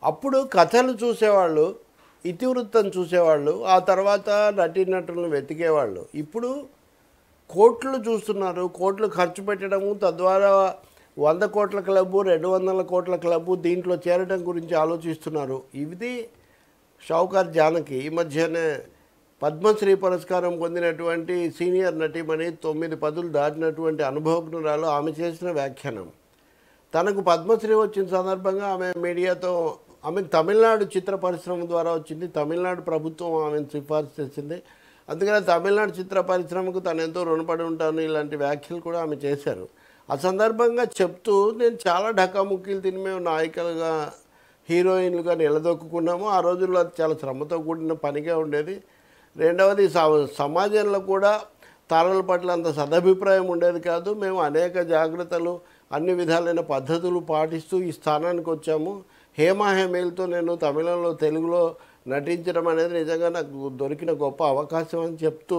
అప్పుడు కథలు చూసేవాళ్ళు ఇతివృత్తం చూసేవాళ్ళు ఆ తర్వాత నటీనటులను వెతికేవాళ్ళు ఇప్పుడు కోట్లు చూస్తున్నారు కోట్లు ఖర్చు పెట్టడము తద్వారా వంద కోట్ల క్లబ్బు రెండు వందల కోట్ల క్లబ్బు దీంట్లో చేరడం గురించి ఆలోచిస్తున్నారు ఇది షౌకార్ జానకి ఈ మధ్యనే పద్మశ్రీ పురస్కారం పొందినటువంటి సీనియర్ నటీమణి తొమ్మిది పదులు దాటినటువంటి అనుభవజ్ఞురాలు ఆమె చేసిన వ్యాఖ్యానం తనకు పద్మశ్రీ వచ్చిన సందర్భంగా ఆమె మీడియాతో ఆమె తమిళనాడు చిత్ర పరిశ్రమ ద్వారా వచ్చింది తమిళనాడు ప్రభుత్వం ఆమెను సిఫార్సు చేసింది అందుకని తమిళనాడు చిత్ర పరిశ్రమకు తను ఎంతో రుణపడి ఉంటాను ఇలాంటి వ్యాఖ్యలు కూడా ఆమె చేశారు ఆ సందర్భంగా చెప్తూ నేను చాలా ఢకాముక్కీలు తిని మేము నాయకులుగా హీరోయిన్లుగా నిలదొక్కున్నాము ఆ రోజుల్లో అది చాలా శ్రమతో కూడిన పనిగా ఉండేది రెండవది స- సమాజంలో కూడా తారల పట్ల అంత సదభిప్రాయం ఉండేది కాదు మేము అనేక జాగ్రత్తలు అన్ని విధాలైన పద్ధతులు పాటిస్తూ ఈ స్థానానికి వచ్చాము హేమా హేమేలతో నేను తమిళంలో తెలుగులో నటించడం అనేది నిజంగా నాకు దొరికిన గొప్ప అవకాశం అని చెప్తూ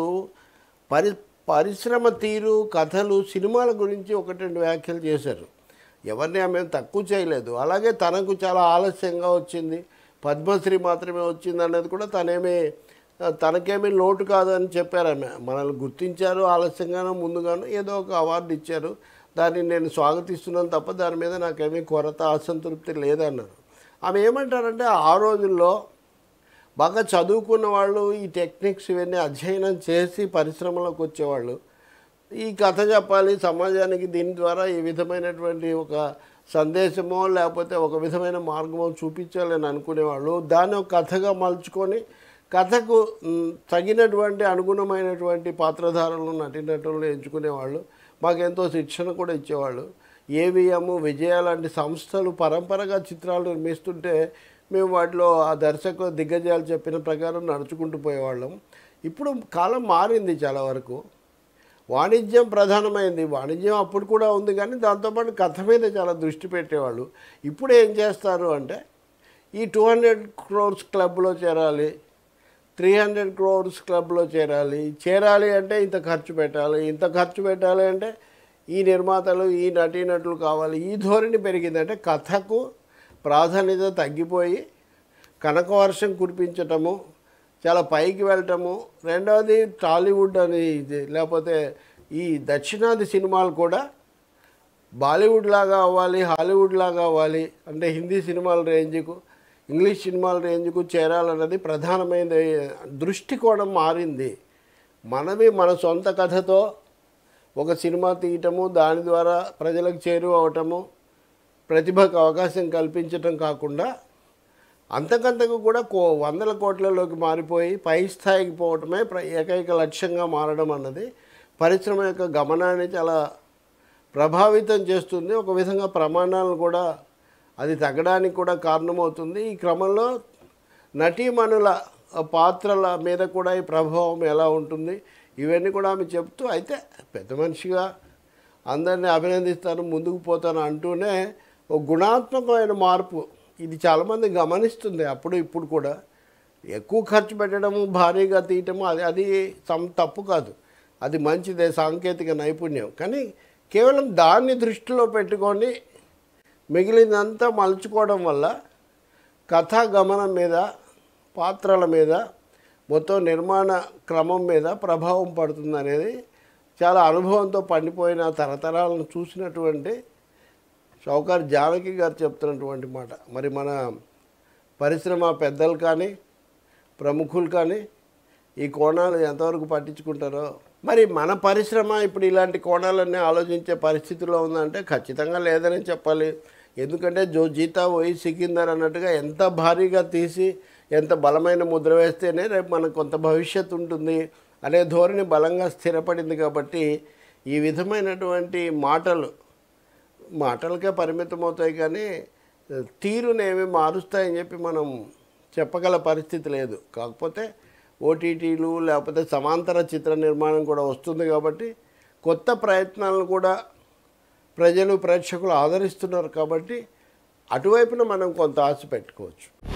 పరి పరిశ్రమ తీరు కథలు సినిమాల గురించి ఒకటి రెండు వ్యాఖ్యలు చేశారు ఎవరిని ఆమె తక్కువ చేయలేదు అలాగే తనకు చాలా ఆలస్యంగా వచ్చింది పద్మశ్రీ మాత్రమే వచ్చింది అనేది కూడా తనేమీ ఆ, తనకేమీ లోటు కాదని చెప్పారు ఆమె మనల్ని గుర్తించారు ఆలస్యంగానో ముందుగానో ఏదో ఒక అవార్డు ఇచ్చారు దాన్ని నేను స్వాగతిస్తున్నాను తప్ప దాని మీద నాకేమీ కొరత అసంతృప్తి లేదన్నారు ఆమె ఏమంటారంటే ఆ రోజుల్లో బాగా చదువుకున్న వాళ్ళు ఈ టెక్నిక్స్ ఇవన్నీ అధ్యయనం చేసి పరిశ్రమలోకి వచ్చేవాళ్ళు ఈ కథ చెప్పాలి సమాజానికి దీని ద్వారా ఈ విధమైనటువంటి ఒక సందేశమో లేకపోతే ఒక విధమైన మార్గమో చూపించాలని అనుకునేవాళ్ళు దాన్ని ఒక కథగా మలుచుకొని కథకు మ్, తగినటువంటి అనుగుణమైనటువంటి పాత్రధారులను నటినటులను ఎంచుకునేవాళ్ళు మాకెంతో శిక్షణ కూడా ఇచ్చేవాళ్ళు ఏవిఎం విజయ లాంటి సంస్థలు పరంపరగా చిత్రాలు నిర్మిస్తుంటే మేము వాటిలో ఆ దర్శకుల దిగ్గజాలు చెప్పిన ప్రకారం నడుచుకుంటూ పోయేవాళ్ళం ఇప్పుడు కాలం మారింది చాలా వరకు వాణిజ్యం ప్రధానమైంది వాణిజ్యం అప్పుడు కూడా ఉంది కానీ దాంతోపాటు కథ మీద చాలా దృష్టి పెట్టేవాళ్ళు ఇప్పుడు ఏం చేస్తారు అంటే ఈ టూ హండ్రెడ్ క్రోర్స్ క్లబ్లో చేరాలి త్రీ హండ్రెడ్ క్రోర్స్ క్లబ్లో చేరాలి చేరాలి అంటే ఇంత ఖర్చు పెట్టాలి ఇంత ఖర్చు పెట్టాలి అంటే ఈ నిర్మాతలు ఈ నటీనటులు కావాలి ఈ ధోరణి పెరిగింది అంటే కథకు ప్రాధాన్యత తగ్గిపోయి కనకవర్షం కురిపించటము చాలా పైకి వెళ్ళటము రెండవది టాలీవుడ్ అని ఇది లేకపోతే ఈ దక్షిణాది సినిమాలు కూడా బాలీవుడ్ లాగా అవ్వాలి హాలీవుడ్ లాగా అవ్వాలి అంటే హిందీ సినిమాల రేంజ్కు ఇంగ్లీష్ సినిమాల రేంజ్కు చేరాలన్నది ప్రధానమైన దృష్టికోణం మారింది మనవి మన సొంత కథతో ఒక సినిమా తీయటము దాని ద్వారా ప్రజలకు చేరువ అవటము ప్రతిభకు అవకాశం కల్పించటం కాకుండా అంతకంతకు కూడా కో వందల కోట్లలోకి మారిపోయి పై స్థాయికి పోవటమే ప్ర ఏకైక లక్ష్యంగా మారడం అన్నది పరిశ్రమ యొక్క గమనాన్ని చాలా ప్రభావితం చేస్తుంది ఒక విధంగా ప్రమాణాలను కూడా అది తగ్గడానికి కూడా కారణమవుతుంది ఈ క్రమంలో నటీమణుల పాత్రల మీద కూడా ఈ ప్రభావం ఎలా ఉంటుంది ఇవన్నీ కూడా ఆమె చెప్తూ అయితే పెద్ద మనిషిగా అందరినీ అభినందిస్తాను ముందుకు పోతాను అంటూనే ఒక గుణాత్మకమైన మార్పు ఇది చాలామంది గమనిస్తుంది అప్పుడు ఇప్పుడు కూడా ఎక్కువ ఖర్చు పెట్టడము భారీగా తీయటము అది అది సం తప్పు కాదు అది మంచిదే సాంకేతిక నైపుణ్యం కానీ కేవలం దాన్ని దృష్టిలో పెట్టుకొని మిగిలినంతా మలుచుకోవడం వల్ల కథా గమనం మీద పాత్రల మీద మొత్తం నిర్మాణ క్రమం మీద ప్రభావం పడుతుంది అనేది చాలా అనుభవంతో పండిపోయిన తరతరాలను చూసినటువంటి షౌకార్ జానకి గారు చెప్తున్నటువంటి మాట మరి మన పరిశ్రమ పెద్దలు కానీ ప్రముఖులు కానీ ఈ కోణాలు ఎంతవరకు పట్టించుకుంటారో మరి మన పరిశ్రమ ఇప్పుడు ఇలాంటి కోణాలన్నీ ఆలోచించే పరిస్థితిలో ఉందంటే ఖచ్చితంగా లేదని చెప్పాలి ఎందుకంటే జో జీతా పోయి సికిందర్ అన్నట్టుగా ఎంత భారీగా తీసి ఎంత బలమైన ముద్ర వేస్తేనే రేపు మనకు కొంత భవిష్యత్తు ఉంటుంది అనే ధోరణి బలంగా స్థిరపడింది కాబట్టి ఈ విధమైనటువంటి మాటలు మాటలకే పరిమితం అవుతాయి కానీ తీరునేమి మారుస్తాయని చెప్పి మనం చెప్పగల పరిస్థితి లేదు కాకపోతే ఓటీటీలు లేకపోతే సమాంతర చిత్ర నిర్మాణం కూడా వస్తుంది కాబట్టి కొత్త ప్రయత్నాలను కూడా ప్రజలు ప్రేక్షకులు ఆదరిస్తున్నారు కాబట్టి అటువైపున మనం కొంత ఆశ పెట్టుకోవచ్చు